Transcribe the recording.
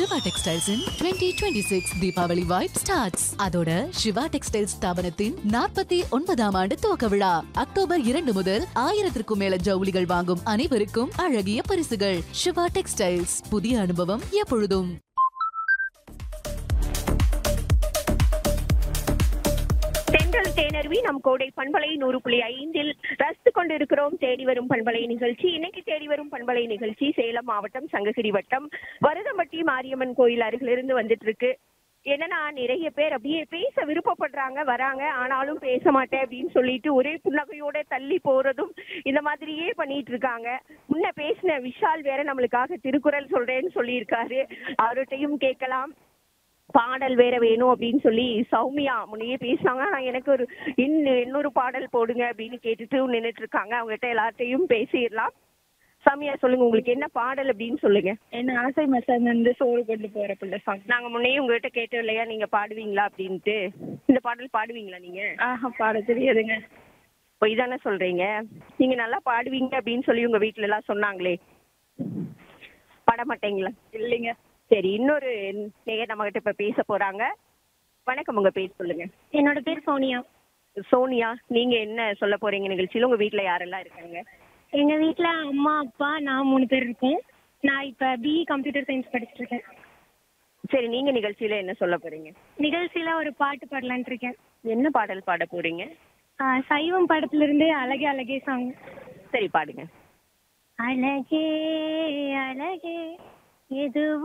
Siva textiles in twenty twenty six Deepavali vibe starts அதோட Siva textiles ஸ்தாபனத்தின் நாற்பத்தி ஒன்பதாம் ஆண்டு துவக்க விழா அக்டோபர் இரண்டு முதல் ஆயிரத்திற்கும் மேல ஜவுளிகள் வாங்கும் அனைவருக்கும் அழகிய பரிசுகள் சிவா டெக்ஸ்டைல்ஸ் புதிய அனுபவம் எப்பொழுதும் தென்றல் தேனருவி நம் கோடை பண்பலை நூறு புள்ளி ஐந்தில் ரசித்து கொண்டிருக்கிறோம் தேடி வரும் பண்பலை நிகழ்ச்சி இன்னைக்கு தேடி வரும் பண்பலை நிகழ்ச்சி சேலம் மாவட்டம் சங்ககிரி வட்டம் வருதம்பட்டி மாரியம்மன் கோயில் அருகிலிருந்து வந்துட்டு இருக்கு என்னன்னா நிறைய பேர் அப்படியே பேச விருப்பப்படுறாங்க வராங்க ஆனாலும் பேச மாட்டேன் அப்படின்னு சொல்லிட்டு ஒரே புன்னகையோட தள்ளி போறதும் இந்த மாதிரியே பண்ணிட்டு இருக்காங்க முன்ன பேசின விஷால் வேற நம்மளுக்காக திருக்குறள் சொல்றேன்னு சொல்லியிருக்காரு அவர்கிட்டையும் கேட்கலாம் பாடல் வேற வேணும் அப்படின்னு சொல்லி சௌமியா முன்னையே பேசினாங்க ஆனா எனக்கு ஒரு இன்னும் இன்னொரு பாடல் போடுங்க அப்படின்னு கேட்டுட்டு நின்னுட்டு இருக்காங்க அவங்ககிட்ட எல்லார்ட்டையும் பேசிடலாம் சௌமியா சொல்லுங்க உங்களுக்கு என்ன பாடல் அப்படின்னு சொல்லுங்க என்ன ஆசை மசான் வந்து சோறு கொண்டு போற பிள்ளை சாங் நாங்க முன்னையே உங்ககிட்ட கேட்டோம் இல்லையா நீங்க பாடுவீங்களா அப்படின்ட்டு இந்த பாடல் பாடுவீங்களா நீங்க ஆஹா பாட தெரியாதுங்க பொய் தானே சொல்றீங்க நீங்க நல்லா பாடுவீங்க அப்படின்னு சொல்லி உங்க வீட்ல எல்லாம் சொன்னாங்களே பாட மாட்டீங்களா இல்லைங்க சரி இன்னொரு நேயர் நம்ம கிட்ட இப்ப பேச போறாங்க வணக்கம் உங்க பேர் சொல்லுங்க என்னோட பேர் சோனியா சோனியா நீங்க என்ன சொல்ல போறீங்க நிகழ்ச்சியில உங்க வீட்ல யாரெல்லாம் இருக்காங்க எங்க வீட்ல அம்மா அப்பா நான் மூணு பேர் இருக்கோம் நான் இப்ப பிஇ கம்ப்யூட்டர் சயின்ஸ் படிச்சுட்டு இருக்கேன் சரி நீங்க நிகழ்ச்சியில என்ன சொல்ல போறீங்க நிகழ்ச்சியில ஒரு பாட்டு பாடலான்ட்டு இருக்கேன் என்ன பாடல் பாட போறீங்க ஆ, சைவம் படத்துல இருந்து அழகே அழகே சாங் சரி பாடுங்க அழகே அழகே எது